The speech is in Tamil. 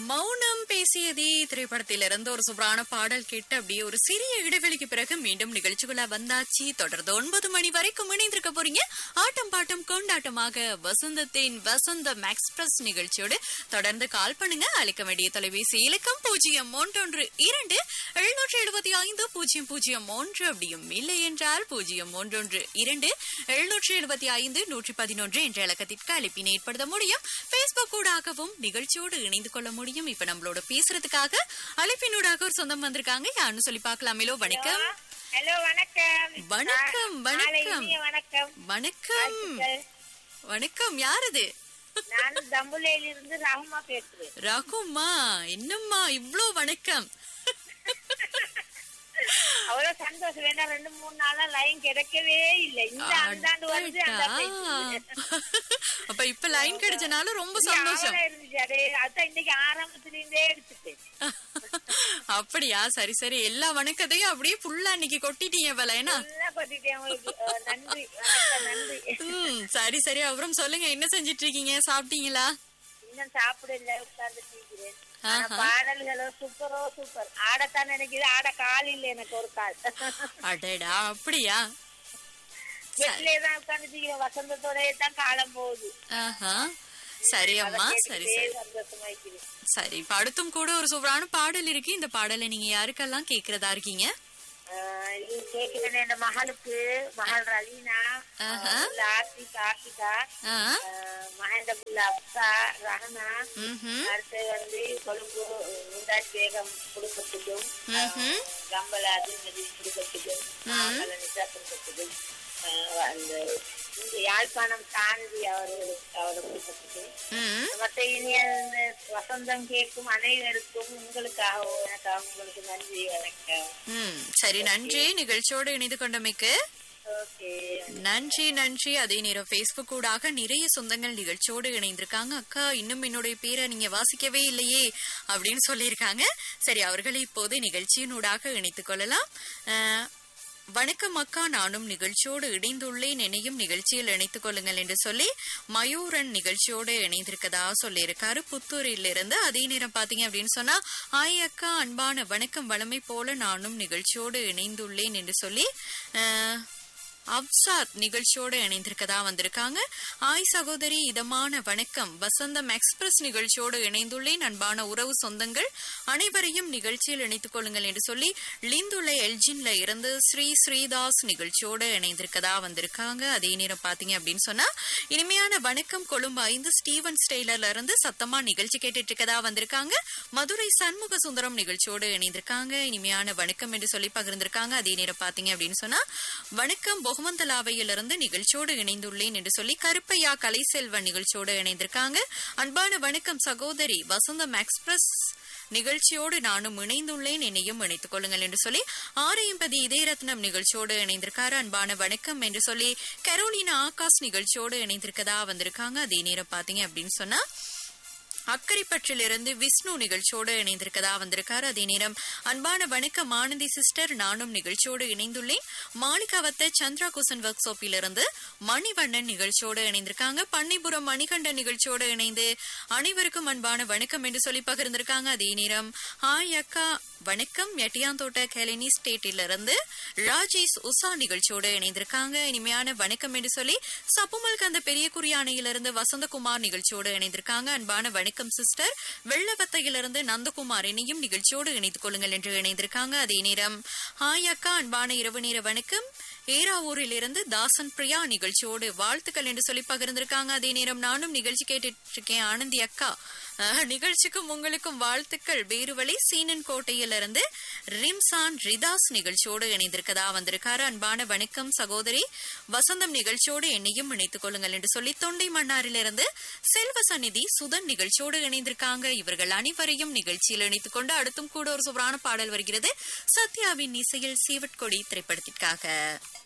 மௌனம் பேசியதே திரைப்படத்திலிருந்து ஒரு சூப்பரான பாடல் கேட்டு அப்படியே ஒரு சிறிய இடைவெளிக்கு பிறகு மீண்டும் நிகழ்ச்சிக்குள்ள வந்தாச்சு தொடர்ந்து ஒன்பது மணி வரைக்கும் இணைந்திருக்க போறீங்க ஆட்டம் பாட்டம் கொண்டாட்டமாக வசந்தத்தின் வசந்தம் எக்ஸ்பிரஸ் நிகழ்ச்சியோடு தொடர்ந்து கால் பண்ணுங்க அழைக்க வேண்டிய தொலைபேசி இலக்கம் பூஜ்ஜியம் மூன்றொன்று இரண்டு எழுநூற்றி எழுபத்தி ஐந்து பூஜ்ஜியம் பூஜ்ஜியம் மூன்று அப்படியும் இல்லை என்றால் பூஜ்ஜியம் மூன்றொன்று இரண்டு எழுநூற்றி எழுபத்தி ஐந்து நூற்றி பதினொன்று என்ற இலக்கத்திற்கு அழைப்பினை ஏற்படுத்த முடியும் பேஸ்புக் ஊடாகவும் நிகழ்ச்சியோடு இணைந்து கொள்ள முடியும் இப்ப நம்மளோட பேசுறதுக்காக அழைப்பினூடாக ஒரு சொந்தம் வந்திருக்காங்க யாருன்னு சொல்லி பார்க்கலாமேலோ வணக்கம் ஹலோ வணக்கம் வணக்கம், மாலை வணக்கம். இனிய வணக்கம் வணக்கம் வாழ்த்துக்கள். வணக்கம் யார் இது நான் தம்புலையில இருந்து ராகுமா பேசுறேன் ரகுமா என்னம்மா இவ்ளோ வணக்கம் அவ்வளவு சந்தோஷம் வேணா ரெண்டு மூணு நாளா லைன் கிடைக்கவே இல்லை இந்த அந்தாண்டு வருது அந்த அடடா. அப்ப இப்ப லைன் கிடைச்சனால ரொம்ப சந்தோஷம் இருந்துச்சு அதே அதான் இன்னைக்கு ஆரம்பத்துல இருந்தே எடுத்துட்டேன் அப்படியா சரி சரி எல்லா வணக்கத்தையும் அப்படியே ஃபுல்லா இன்னைக்கு கொட்டிட்டீங்க போல ஏன்னா நல்லா கொட்டிட்டேன் உங்களுக்கு அஹ், நன்றி வணக்கம், நன்றி ம், சரி சரி அப்புறம் சொல்லுங்க என்ன செஞ்சிட்டு இருக்கீங்க சாப்பிட்டீங்களா இன்னும் சாப்பிடல உட்கார்ந்து இருக்கிறேன் ஆனா ஆஹா. பாடல்களோ சூப்பரோ சூப்பர் ஆடத்தான் நினைக்குது ஆட கால் இல்லை எனக்கு ஒரு கால் அடடா அப்படியா வீட்டிலே தான் உட்கார்ந்து வசந்தத்தோட தான் காலம் போகுது ஆஹா சரி அம்மா சரி சரி சந்தோஷமா இருக்கிறேன் சரி இப்ப அடுத்தும் கூட ஒரு சூப்பரான பாடல் இருக்கு இந்த பாடலை நீங்க யாருக்கெல்லாம் கேக்குறதா இருக்கீங்க ஆஹ் இது கேட்கிறேன் என் மகளுக்கு மகள் ரலீனா ஆஹா. உள்ள ஆர்த்திக் ஆர்த்திகா ஆ, ஆஹ் மகேந்திரபுல்ல அப்சா ரஹனா ம்ஹும், அடுத்து வந்து கொழும்பு முந்தாஜ் பேகம் குடும்பத்துக்கும் ம்ஹும். கம்பல அதிர்மதி குடும்பத்துக்கும் நிசா குடும்பத்துக்கும் ஆஹ் அந்த இந்த யாழ்ப்பாணம் தாண்டி அவர்களுக்கு அவரோட குடும்பத்துக்கும் ம், மற்ற இனிய இந்த வசந்தம் கேட்கும் அனைவருக்கும் உங்களுக்காகவும் எனக்காகவும் உங்களுக்கு நன்றி வணக்கம் ம். சரி நன்றி நிகழ்ச்சியோடு இணைந்து கொண்டமைக்கு ஓகே நன்றி நன்றி அதே நேரம் Facebook ஊடாக நிறைய சொந்தங்கள் நிகழ்ச்சியோடு இணைந்திருக்காங்க அக்கா இன்னும் என்னுடைய பேரை நீங்க வாசிக்கவே இல்லையே அப்படின்னு சொல்லியிருக்காங்க சரி அவர்களை இப்போது நிகழ்ச்சியின் ஊடாக இணைத்துக் கொள்ளலாம் அஹ், வணக்கம் அக்கா நானும் நிகழ்ச்சியோடு இணைந்துள்ளேன் என்னையும் நிகழ்ச்சியில் இணைத்துக் கொள்ளுங்கள் என்று சொல்லி மயூரன் நிகழ்ச்சியோடு இணைந்திருக்கதா சொல்லியிருக்காரு புத்தூரில் இருந்து அதே நேரம் பாத்தீங்க அப்படின்னு சொன்னா ஆய் அக்கா அன்பான வணக்கம் வளமை போல நானும் நிகழ்ச்சியோடு இணைந்துள்ளேன் என்று சொல்லி அஹ், அப்சாத் நிகழ்ச்சியோடு இணைந்திருக்கதா வந்திருக்காங்க ஆய் சகோதரி இதமான வணக்கம் வசந்தம் எக்ஸ்பிரஸ் நிகழ்ச்சியோடு இணைந்துள்ளேன் அன்பான உறவு சொந்தங்கள் அனைவரையும் நிகழ்ச்சியில் இணைத்துக் கொள்ளுங்கள் என்று சொல்லி லிந்துள்ள எல்ஜின்ல இருந்து ஸ்ரீ ஸ்ரீதாஸ் நிகழ்ச்சியோடு இணைந்திருக்கதா வந்திருக்காங்க அதே நேரம் பாத்தீங்க அப்படின்னு சொன்னா இனிமையான வணக்கம் கொழும்பு ஐந்து ஸ்டீவன் ஸ்டெய்லர்ல இருந்து சத்தமா நிகழ்ச்சி கேட்டுட்டு இருக்கதா வந்திருக்காங்க மதுரை சண்முக சுந்தரம் நிகழ்ச்சியோடு இணைந்திருக்காங்க இனிமையான வணக்கம் என்று சொல்லி பகிர்ந்திருக்காங்க அதே நேரம் பாத்தீங்க அப்படின்னு சொன்னா வணக்கம் பொகமந்தலாவையிலிருந்து நிகழ்ச்சியோடு இணைந்துள்ளேன் என்று சொல்லி கருப்பையா கலைசெல்வன் நிகழ்ச்சியோடு இணைந்திருக்காங்க அன்பான வணக்கம் சகோதரி வசந்தம் எக்ஸ்பிரஸ் நிகழ்ச்சியோடு நானும் இணைந்துள்ளேன் என்னையும் இணைத்துக் கொள்ளுங்கள் என்று சொல்லி ஆரையம்பதி இதயரத்னம் நிகழ்ச்சியோடு இணைந்திருக்காரு அன்பான வணக்கம் என்று சொல்லி கரோலினா ஆகாஷ் நிகழ்ச்சியோடு இணைந்திருக்கதா வந்திருக்காங்க அதே நேரம் பாத்தீங்க அப்படின்னு சொன்னா அக்கரைப்பற்றிலிருந்து விஷ்ணு நிகழ்ச்சியோடு இணைந்திருக்கதா வந்திருக்காரு அதே நேரம் அன்பான வணக்கம் ஆனந்தி சிஸ்டர் நானும் நிகழ்ச்சியோடு இணைந்துள்ளேன் மாளிகாவத்த சந்திரா குசன் ஒர்க் ஷாப்பிலிருந்து மணிவண்ணன் நிகழ்ச்சியோடு இணைந்திருக்காங்க பன்னிபுரம் மணிகண்டன் நிகழ்ச்சியோடு இணைந்து அனைவருக்கும் அன்பான வணக்கம் என்று சொல்லி பகிர்ந்திருக்காங்க அதே நேரம் ஹாய் அக்கா வணக்கம் எட்டியாந்தோட்ட கேலினி ஸ்டேட்டிலிருந்து ராஜேஷ் உஷா நிகழ்ச்சியோடு இணைந்திருக்காங்க இனிமையான வணக்கம் என்று சொல்லி சப்புமல் கந்த பெரிய குறியானையிலிருந்து வசந்தகுமார் நிகழ்ச்சியோடு இணைந்திருக்காங்க அன்பான வணக்கம் சிஸ்டர் வெள்ளவத்தையிலிருந்து நந்தகுமார் இணையும் நிகழ்ச்சியோடு இணைத்துக் கொள்ளுங்கள் என்று இணைந்திருக்காங்க அதே நேரம் ஹாய் அக்கா அன்பான இரவு நேர வணக்கம் ஏராவூரில் இருந்து தாசன் பிரியா நிகழ்ச்சியோடு வாழ்த்துக்கள் என்று சொல்லி பகிர்ந்திருக்காங்க அதே நேரம் நானும் நிகழ்ச்சி கேட்டுட்டு இருக்கேன் ஆனந்தி அக்கா அஹ், நிகழ்ச்சிக்கும் உங்களுக்கும் வாழ்த்துக்கள் வேறுவழி சீனன் கோட்டையிலிருந்து ரிம்சான் ரிதாஸ் நிகழ்ச்சியோடு இணைந்திருக்கதா வந்திருக்காரு அன்பான வணக்கம் சகோதரி வசந்தம் நிகழ்ச்சியோடு என்னையும் இணைத்துக் கொள்ளுங்கள் என்று சொல்லி தொண்டை மன்னாரிலிருந்து செல்வ சந்நிதி சுதன் நிகழ்ச்சியோடு இணைந்திருக்காங்க இவர்கள் அனைவரையும் நிகழ்ச்சியில் இணைத்துக் கொண்டு அடுத்தும் கூட ஒரு சூப்பரான பாடல் வருகிறது சத்யாவின் இசையில் சீவட்கொடி திரைப்படத்திற்காக